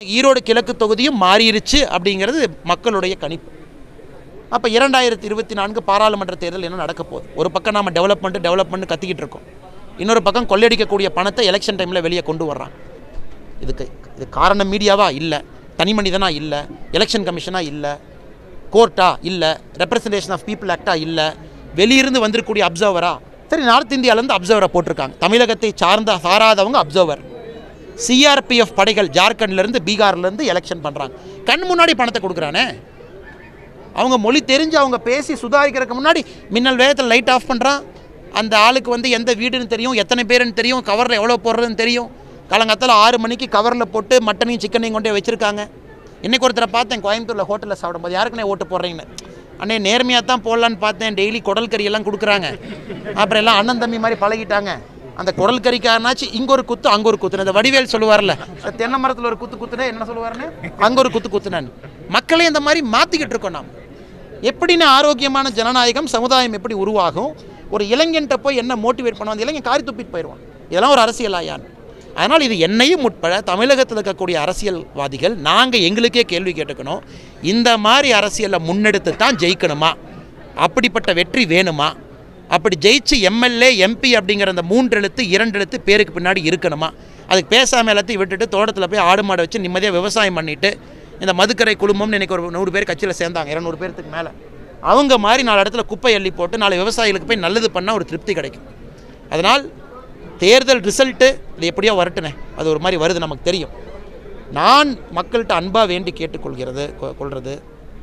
ஈரோடு கிழக்கு தொகுதியும் மாறிடுச்சு அப்படிங்கிறது மக்களுடைய கணிப்பு அப்போ இரண்டாயிரத்தி இருபத்தி நான்கு பாராளுமன்ற தேர்தல் என்ன நடக்க போகுது ஒரு பக்கம் நாம டெவலப்மெண்ட் டெவலப்மெண்ட் கத்திக்கிட்டு இருக்கோம் இன்னொரு பக்கம் கொள்ளையடிக்கக்கூடிய பணத்தை எலெக்ஷன் டைமில் வெளியே கொண்டு வர்றான் இதுக்கு இது காரணம் மீடியாவா இல்லை தனி மனிதனா இல்லை எலெக்ஷன் கமிஷனா இல்லை கோர்ட்டா இல்லை ரெப்ரசன்டேஷன் ஆஃப் பீப்புள் ஆக்டா இல்லை வெளியிருந்து வந்திருக்கக்கூடிய அப்சர்வரா சரி நார்த் இந்தியாவிலேருந்து அப்சர்வரை போட்டிருக்காங்க தமிழகத்தை சார்ந்த சாராதவங்க அப்சர்வர் சிஆர்பிஎஃப் படைகள் ஜார்க்கண்ட்லேருந்து பீகார்லேருந்து எலெக்ஷன் பண்ணுறாங்க கண் முன்னாடி பணத்தை கொடுக்குறானே அவங்க மொழி தெரிஞ்சு அவங்க பேசி சுதாரிக்கிறதுக்கு முன்னாடி மின்னல் வேகத்தில் லைட் ஆஃப் பண்ணுறான் அந்த ஆளுக்கு வந்து எந்த வீடுன்னு தெரியும் எத்தனை பேருன்னு தெரியும் கவரில் எவ்வளோ போடுறதுன்னு தெரியும் காலங்காத்தால ஆறு மணிக்கு கவரில் போட்டு மட்டனையும் சிக்கனையும் கொண்டு போய் வச்சுருக்காங்க இன்னைக்கு ஒருத்தரை பார்த்தேன் கோயம்புத்தூரில் ஹோட்டலில் சாப்பிடும்போது யாருக்குனே ஓட்டு போடுறீங்கன்னு அண்ணே நேர்மையாக தான் போடலான்னு பார்த்தேன் டெய்லி குடல் கறி எல்லாம் கொடுக்குறாங்க அப்புறம் எல்லாம் அண்ணன் தம்பி மாதிரி பழகிட்டாங்க அந்த குடல் கறிக்காரனாச்சு இங்கே ஒரு குத்து அங்கே ஒரு குத்துன இந்த வடிவேல் சொல்லுவார்ல இந்த தென்னை மரத்தில் ஒரு குத்து குத்துனே என்ன சொல்லுவாருன்னு அங்கே ஒரு குத்து குத்துனேன்னு மக்களே இந்த மாதிரி மாற்றிக்கிட்டு இருக்கோம் நாம் எப்படின்னு ஆரோக்கியமான ஜனநாயகம் சமுதாயம் எப்படி உருவாகும் ஒரு இளைஞன்ட்ட போய் என்ன மோட்டிவேட் பண்ணுவான் அந்த இளைஞன் காரி துப்பிட்டு போயிடுவான் இதெல்லாம் ஒரு அரசியலாயான் அதனால் இது என்னையும் உட்பட தமிழகத்தில் இருக்கக்கூடிய அரசியல்வாதிகள் நாங்கள் எங்களுக்கே கேள்வி கேட்டுக்கணும் இந்த மாதிரி அரசியலை முன்னெடுத்து தான் ஜெயிக்கணுமா அப்படிப்பட்ட வெற்றி வேணுமா அப்படி ஜெயிச்சு எம்எல்ஏ எம்பி அப்படிங்கிற அந்த மூன்று எழுத்து இரண்டு எழுத்து பேருக்கு பின்னாடி இருக்கணுமா அதுக்கு பேசாமல் எல்லாத்தையும் விட்டுட்டு தோட்டத்தில் போய் ஆடு மாடை வச்சு நிம்மதியாக விவசாயம் பண்ணிட்டு இந்த மதுக்கரை குழுமம்னு இன்னைக்கு ஒரு நூறு பேர் கட்சியில் சேர்ந்தாங்க இரநூறு பேர்த்துக்கு மேலே அவங்க மாதிரி நாலு இடத்துல குப்பை அள்ளி போட்டு நாலு விவசாயிகளுக்கு போய் நல்லது பண்ணால் ஒரு திருப்தி கிடைக்கும் அதனால் தேர்தல் ரிசல்ட்டு இது எப்படியோ வரட்டுனே அது ஒரு மாதிரி வருது நமக்கு தெரியும் நான் மக்கள்கிட்ட அன்பாக வேண்டி கேட்டுக்கொள்கிறது கொ- கொள்றது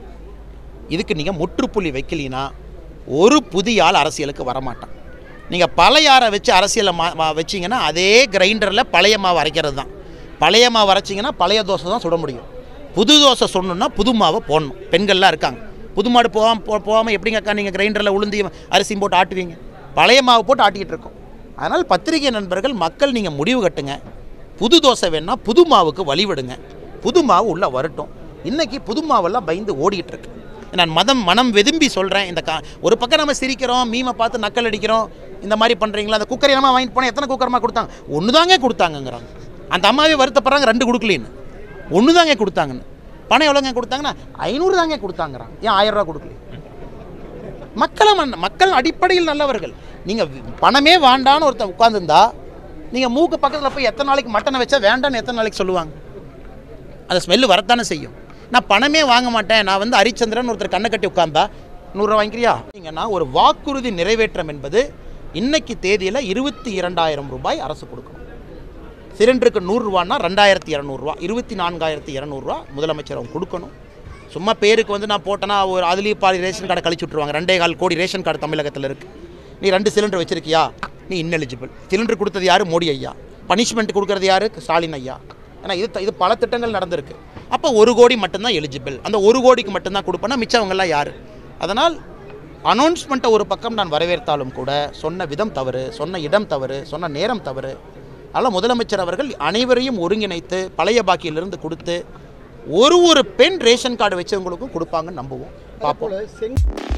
இதுக்கு நீங்கள் முற்றுப்புள்ளி வைக்கலினா ஒரு புதிய ஆள் அரசியலுக்கு வரமாட்டான் நீங்கள் பழையாரை வச்சு அரசியலை மா மா- வச்சீங்கன்னா அதே கிரைண்டரில் பழைய மாவு அரைக்கிறது தான் பழைய மாவு அரைச்சிங்கன்னா பழைய தோசை தான் சுட முடியும் புது தோசை சொன்னோன்னா புது மாவை போடணும் பெண்கள்லாம் இருக்காங்க புது மாடு போகாமல் போ போகாமல் எப்படிங்க அக்கா நீங்கள் கிரைண்டரில் உளுந்தி அரிசியும் போட்டு ஆட்டுவீங்க பழைய மாவு போட்டு ஆட்டிக்கிட்டு இருக்கோம் அதனால் பத்திரிகை நண்பர்கள் மக்கள் நீங்கள் முடிவு கட்டுங்க புது தோசை வேணா புது மாவுக்கு வழிவிடுங்க புது மாவு உள்ளே வரட்டும் இன்னைக்கு புது மாவெல்லாம் பயந்து ஓடிட்டு இருக்கு நான் மதம் மனம் வெதும்பி சொல்கிறேன் இந்த கா ஒரு பக்கம் நம்ம சிரிக்கிறோம் மீமை பார்த்து நக்கல் அடிக்கிறோம் இந்த மாதிரி பண்ணுறீங்களா அந்த குக்கர் என்னமா வாங்கிட்டு போனால் எத்தனை குக்கரமா கொடுத்தாங்க ஒன்று தாங்க கொடுத்தாங்கங்கிறாங்க அந்த அம்மாவே வருத்தப்படுறாங்க ரெண்டு கொடுக்கலின்னு ஒன்று தாங்க கொடுத்தாங்கன்னு பணம் எவ்வளோங்க கொடுத்தாங்கன்னா ஐநூறு தாங்க கொடுத்தாங்கிறாங்க ஏன் ஆயிரம் ரூபா கொடுக்கல மக்களை மன் மக்கள் அடிப்படையில் நல்லவர்கள் நீங்கள் பணமே வேண்டான்னு ஒருத்தன் உட்காந்துருந்தா நீங்கள் மூக்கு பக்கத்தில் போய் எத்தனை நாளைக்கு மட்டனை வச்சா வேண்டான்னு எத்தனை நாளைக்கு சொல்லுவாங்க அந்த ஸ்மெல்லு வரத்தானே செய்யும் நான் பணமே வாங்க மாட்டேன் நான் வந்து ஹரிச்சந்திரன் ஒருத்தர் கண்ணை கட்டி உட்காந்தா நூறுரூவா வாங்கிக்கிறியா நீங்கன்னா ஒரு வாக்குறுதி நிறைவேற்றம் என்பது இன்னைக்கு தேதியில் இருபத்தி இரண்டாயிரம் ரூபாய் அரசு கொடுக்கணும் சிலிண்டருக்கு நூறுரூவான்னா ரெண்டாயிரத்தி இரநூறுவா இருபத்தி நான்காயிரத்தி இரநூறுவா முதலமைச்சர் அவங்க கொடுக்கணும் சும்மா பேருக்கு வந்து நான் போட்டேன்னா ஒரு அதுலேயும் பாதி ரேஷன் கார்டை கழிச்சு விட்ருவாங்க ரெண்டே கால் கோடி ரேஷன் கார்டு தமிழகத்தில் இருக்குது நீ ரெண்டு சிலிண்டர் வச்சிருக்கியா நீ இன்னெலிஜிபிள் சிலிண்டர் கொடுத்தது யார் மோடி ஐயா பனிஷ்மெண்ட் கொடுக்கறது யாரு ஸ்டாலின் ஐயா ஏன்னா இது த- இது பல திட்டங்கள் நடந்திருக்கு அப்போ ஒரு கோடி மட்டும்தான் எலிஜிபிள் அந்த ஒரு கோடிக்கு மட்டும்தான் கொடுப்பேன்னா மிச்சவங்கெல்லாம் யார் அதனால் அனௌன்ஸ்மெண்ட்டை ஒரு பக்கம் நான் வரவேற்றாலும் கூட சொன்ன விதம் தவறு சொன்ன இடம் தவறு சொன்ன நேரம் தவறு அதனால் முதலமைச்சர் அவர்கள் அனைவரையும் ஒருங்கிணைத்து பழைய பாக்கியிலிருந்து கொடுத்து ஒரு ஒரு பெண் ரேஷன் கார்டு வச்சவங்களுக்கும் கொடுப்பாங்கன்னு நம்புவோம் பார்ப்போம் போல செங்